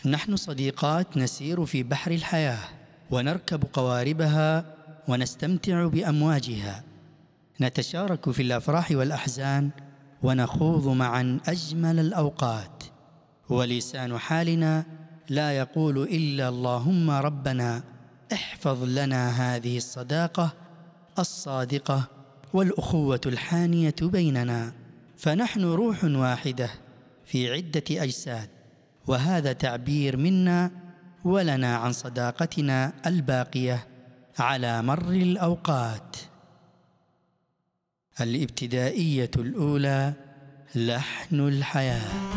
نحن صديقات نسير في بحر الحياة ونركب قواربها ونستمتع بأمواجها نتشارك في الأفراح والأحزان ونخوض معا أجمل الأوقات ولسان حالنا لا يقول إلا اللهم ربنا احفظ لنا هذه الصداقة الصادقة والأخوة الحانية بيننا فنحن روح واحدة في عدة أجساد وهذا تعبير منا ولنا عن صداقتنا الباقية على مر الأوقات الابتدائية الأولى لحن الحياة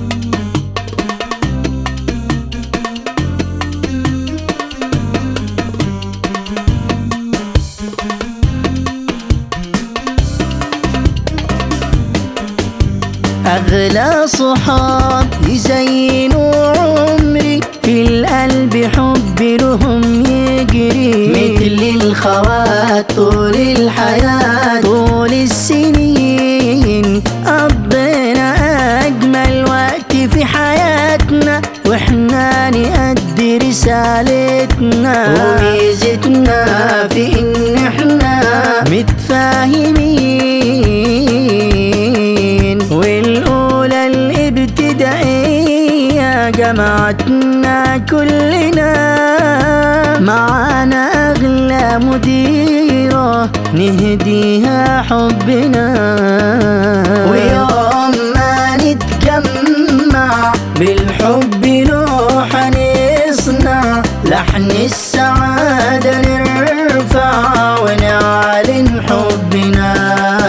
أغلى صحاب يزينوا عمري في القلب حب لهم يجري مثل الخوات طول الحياة طول السنين قضينا أجمل وقت في حياتنا واحنا نأدي رسالتنا وميزتنا في إن احنا متفاهمين والأولى الابتدائية جمعتنا كلنا معانا أغلى مديرة نهديها حبنا ويوم ما نتجمع بالحب لوح نصنع لحن السعادة نرفع ونعلن حبنا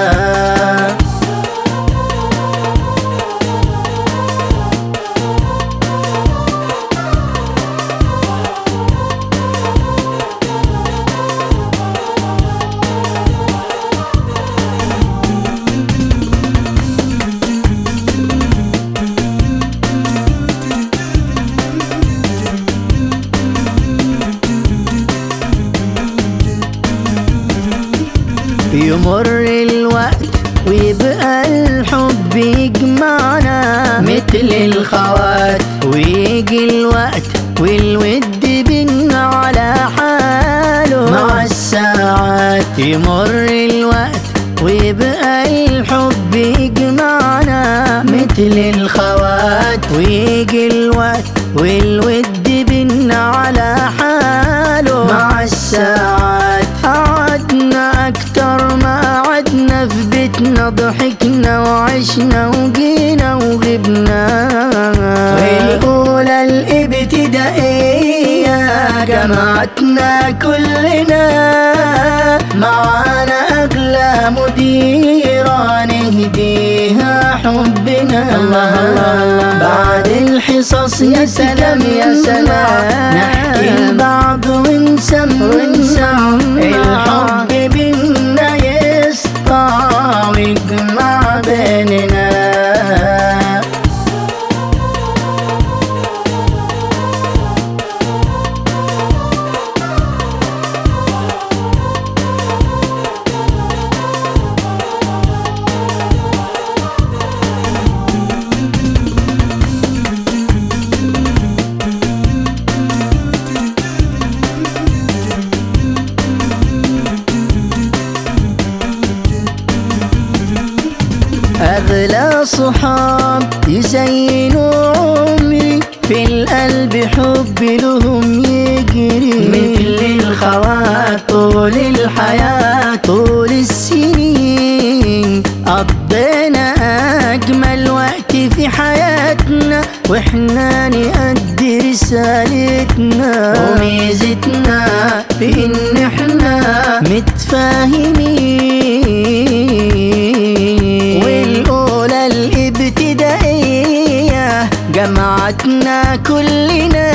يمر الوقت ويبقى الحب يجمعنا مثل الخوات ويجي الوقت والود بينا على حاله مع الساعات يمر الوقت ويبقى الحب يجمعنا مثل الخوات ويجي الوقت والود بينا على حاله مع الساعات قعدنا أكتر ما قعدنا في بيتنا ضحكنا وعشنا وجينا وغبنا والأولى الابتدائية جمعتنا كلنا معانا أغلى مديرة نهديها حبنا الله الله بعد الحصص يا سلام يا سلام نحكي لبعض ونسمع الحب بينا يسطع ويجمع بيننا أغلى صحاب يزينوا عمري في القلب حب لهم يجري مثل الخوات طول الحياة طول السنين قضينا أجمل وقت في حياتنا واحنا نأدي رسالتنا وميزتنا في إن احنا متفاهمين والأولى الابتدائية جمعتنا كلنا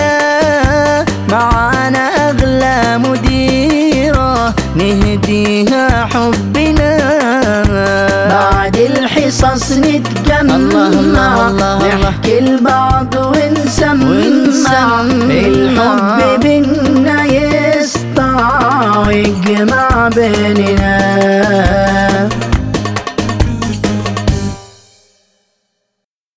معانا أغلى مديرة نهديها حبنا بعد الحصص نتجمع الله الله الله نحكي لبعض ونسمع الحب بينا يسطع ويجمع بيننا